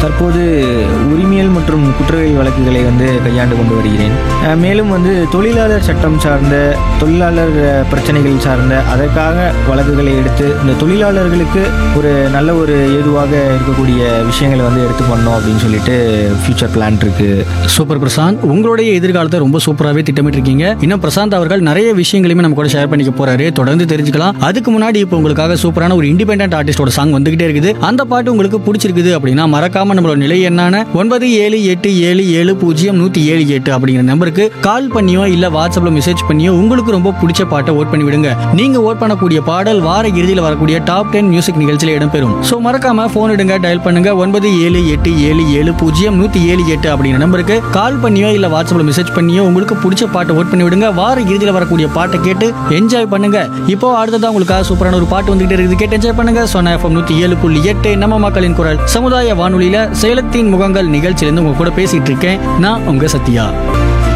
தற்போது உரிமையல் மற்றும் குற்றவியல் வழக்குகளை வந்து கையாண்டு கொண்டு வருகிறேன் அஹ், மேலும் வந்து தொழிலாளர் சட்டம் சார்ந்த தொழிலாளர் அஹ், பிரச்சனைகள் சார்ந்த அதற்காக வழக்குகளை எடுத்து இந்த தொழிலாளர்களுக்கு ஒரு நல்ல ஒரு ஏதுவாக இருக்கக்கூடிய விஷயங்களை வந்து எடுத்து பண்ணோம் அப்படின்னு சொல்லிட்டு ஃபியூச்சர் பிளான் இருக்கு சூப்பர் பிரசாந்த் உங்களுடைய எதிர்காலத்தை ரொம்ப சூப்பராகவே திட்டமிட்டிருக்கீங்க இன்னும் பிரசாந்த் அவர்கள் நிறைய விஷயங்களையுமே நம்ம கூட ஷேர் பண்ணிக்க போறாரு தொடர்ந்து தெரிஞ்சுக்கலாம் அதுக்கு முன்னாடி இப்போ உங்களுக்காக சூப்பரான ஒரு இண்டிபெண்டன்ட் ஆர்டிஸ்டோட சாங் வந்துகிட்டே இருக்குது அந்த பாட்டு உங்களுக்கு பிடிச்சிருக்குது அப்படின்னா மறக்காம நம்மளோட நிலை என்னான ஒன்பது ஏழு எட்டு ஏழு ஏழு பூஜ்ஜியம் நூத்தி ஏழு எட்டு அப்படிங்கிற நம்பருக்கு கால் பண்ணியோ இல்ல வாட்ஸ்அப்ல மெசேஜ் பண்ணியோ உங்களுக்கு ரொம்ப பிடிச்ச பாட்டை ஓட் பண்ணி விடுங்க நீங்க ஓட் பண்ணக்கூடிய பாடல் வார இறுதியில் வரக்கூடிய டாப் டென் மியூசிக் நிகழ்ச்சியில் இடம்பெறும் ஸோ மறக்காம போன் எடுங்க டயல் பண்ணுங்க ஒன்பது ஏழு எட்டு ஏழு ஏழு பூஜ்ஜியம் நூத்தி ஏழு எட்டு அப்படிங்கிற நம்பருக்கு கால் பண்ணியோ இல்ல வாட்ஸ்அப்ல மெசேஜ் பண்ணியோ உங்களுக்கு பிடிச்ச பாட்டை ஓட் பண்ணி விடுங்க வார இறுதியில் வரக்கூடிய பாட்டை கேட்டு என்ஜாய் பண்ணுங்க இப்போ அடுத்ததான் உங்களுக்காக சூப்பரான ஒரு பாட்டு வந்துகிட்டே இருக்குது கேட்டு என்ஜாய் பண்ணுங்க சொன்ன எஃப்எம் நூத்தி ஏழு புள்ளி எட்டு நம்ம மக்களின் குரல் சமுதாய வானொலியில சேலத்தின் முகங்கள் நிகழ்ச்சியிலிருந்து உங்க கூட பேசிட்டு இருக்கேன் நான் உங்க சத்யா